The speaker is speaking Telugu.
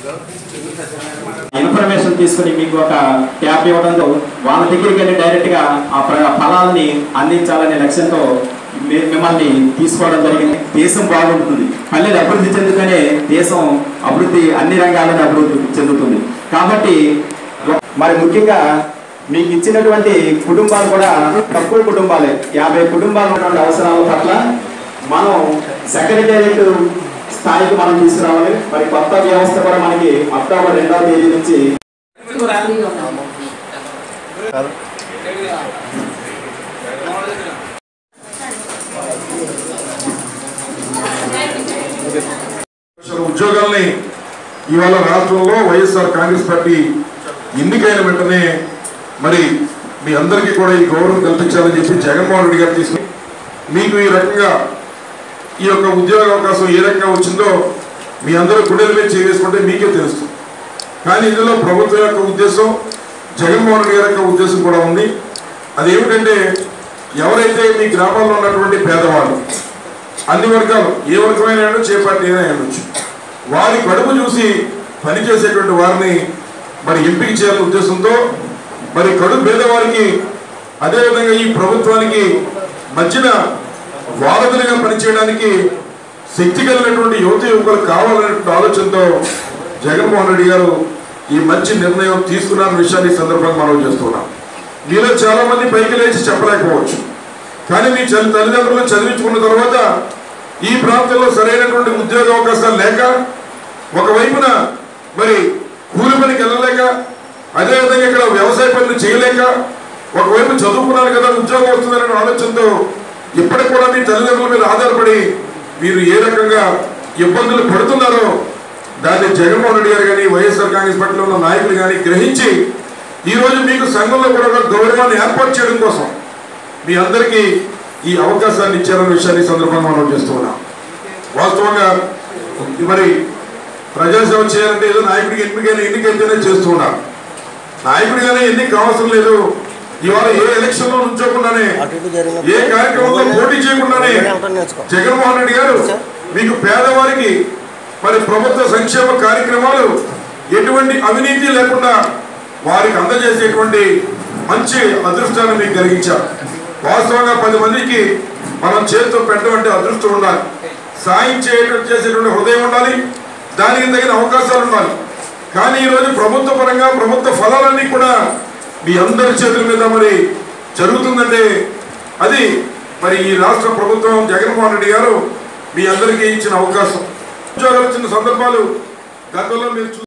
ఇన్ఫర్మేషన్ తీసుకుని మీకు ఒక ట్యాప్ ఇవ్వడంతో వాళ్ళ దగ్గరికి వెళ్ళి డైరెక్ట్ గా ఆ ప్ర- ఫలాల్ని అందించాలనే లక్ష్యంతో మీ- మిమ్మల్ని తీసుకోవడం జరిగింది దేశం బాగుంటుంది పల్లెలు అభివృద్ధి చెందుతూనే దేశం అభివృద్ధి అన్ని రంగాలను అభివృద్ధి చెందుతుంది కాబట్టి మరి ముఖ్యంగా మీకు ఇచ్చినటువంటి కుటుంబాలు కూడా తక్కువ కుటుంబాలే యాభై కుటుంబాలు ఉన్నటువంటి అవసరాల పట్ల మనం సెక్రటేరియట్ స్థాయికి మనం తీసుకురావాలి మరి కొత్త వ్యవస్థ కూడా మనకి అక్టోబర్ రెండవ తేదీ నుంచి లక్షల ఉద్యోగాల్ని ఇవాళ రాష్ట్రంలో వైఎస్ఆర్ కాంగ్రెస్ పార్టీ ఎన్నికైన వెంటనే మరి మీ అందరికీ కూడా ఈ గౌరవం కల్పించాలని చెప్పి జగన్మోహన్ రెడ్డి గారు తీసుకుని మీకు ఈ రకంగా ఈ యొక్క ఉద్యోగ అవకాశం ఏ రకంగా వచ్చిందో మీ అందరూ గుండెల మీద చేసుకుంటే మీకే తెలుస్తుంది కానీ ఇందులో ప్రభుత్వం యొక్క ఉద్దేశం జగన్మోహన్ రెడ్డి గారి యొక్క ఉద్దేశం కూడా ఉంది అదేమిటంటే ఎవరైతే మీ గ్రామాల్లో ఉన్నటువంటి పేదవాళ్ళు అన్ని వర్గాలు ఏ వర్గమైన ఉండొచ్చు, ఏ పార్టీ అయినా ఉండొచ్చు వారి కడుపు చూసి పనిచేసేటువంటి వారిని మరి ఎంపిక చేయాలనే ఉద్దేశంతో మరి కడుపు పేదవారికి అదేవిధంగా ఈ ప్రభుత్వానికి మధ్యన వారధులుగా పనిచేయడానికి శక్తి కలిగినటువంటి యువత యువకులు కావాలనేటువంటి ఆలోచనతో జగన్మోహన్ రెడ్డి గారు ఈ మంచి నిర్ణయం తీసుకున్న విషయాన్ని ఈ సందర్భంగా మనం చేస్తున్నాం మీలో చాలా మంది పైకి లేచి చెప్పలేకపోవచ్చు కానీ మీ చల్లి తల్లిదండ్రులను చదివించుకున్న తర్వాత ఈ ప్రాంతంలో సరైనటువంటి ఉద్యోగ అవకాశాలు లేక ఒకవైపున మరి కూలి పనికి వెళ్ళలేక అదేవిధంగా ఇక్కడ వ్యవసాయ పనులు చేయలేక ఒకవైపు చదువుకున్నారు కదా ఉద్యోగం వస్తుందనే ఆలోచనతో ఇప్పటికి కూడా మీ తల్లిదండ్రుల మీద ఆధారపడి మీరు ఏ రకంగా ఇబ్బందులు పడుతున్నారో దాన్ని జగన్మోహన్ రెడ్డి గారు కానీ వైఎస్ఆర్ కాంగ్రెస్ పార్టీలో ఉన్న నాయకులు కానీ గ్రహించి ఈ రోజు మీకు సంఘంలో కూడా ఒక గౌరవాన్ని ఏర్పాటు చేయడం కోసం మీ అందరికీ ఈ అవకాశాన్ని ఇచ్చారన్న విషయాన్ని ఈ సందర్భంగా మనం చేస్తూ ఉన్నాం వాస్తవంగా మరి ప్రజాసేవ చేయాలంటే ఏదో నాయకుడికి ఎన్నికైనా ఎన్నికైతేనే చేస్తూ ఉన్నారు నాయకుడిగానే ఎన్నిక అవసరం లేదు ఇవాళ ఏ ఎలక్షన్ లో నుంచోకుండానే ఏ కార్యక్రమంలో పోటీ చేయకుండానే జగన్మోహన్ రెడ్డి గారు మీకు పేదవారికి మరి ప్రభుత్వ సంక్షేమ కార్యక్రమాలు ఎటువంటి అవినీతి లేకుండా వారికి అందజేసేటువంటి మంచి అదృష్టాన్ని మీకు కలిగించారు వాస్తవంగా పది మందికి మనం చేతితో పెట్టమంటే అదృష్టం ఉండాలి సాయం చేయటం చేసేటువంటి హృదయం ఉండాలి దానికి తగిన అవకాశాలు ఉండాలి కానీ ఈరోజు ప్రభుత్వ పరంగా ప్రభుత్వ ఫలాలన్నీ కూడా మీ అందరి చేతుల మీద మరి జరుగుతుందంటే అది మరి ఈ రాష్ట్ర ప్రభుత్వం జగన్మోహన్ రెడ్డి గారు మీ అందరికీ ఇచ్చిన అవకాశం ఉద్యోగాలు ఇచ్చిన సందర్భాలు గతంలో మీరు చూ-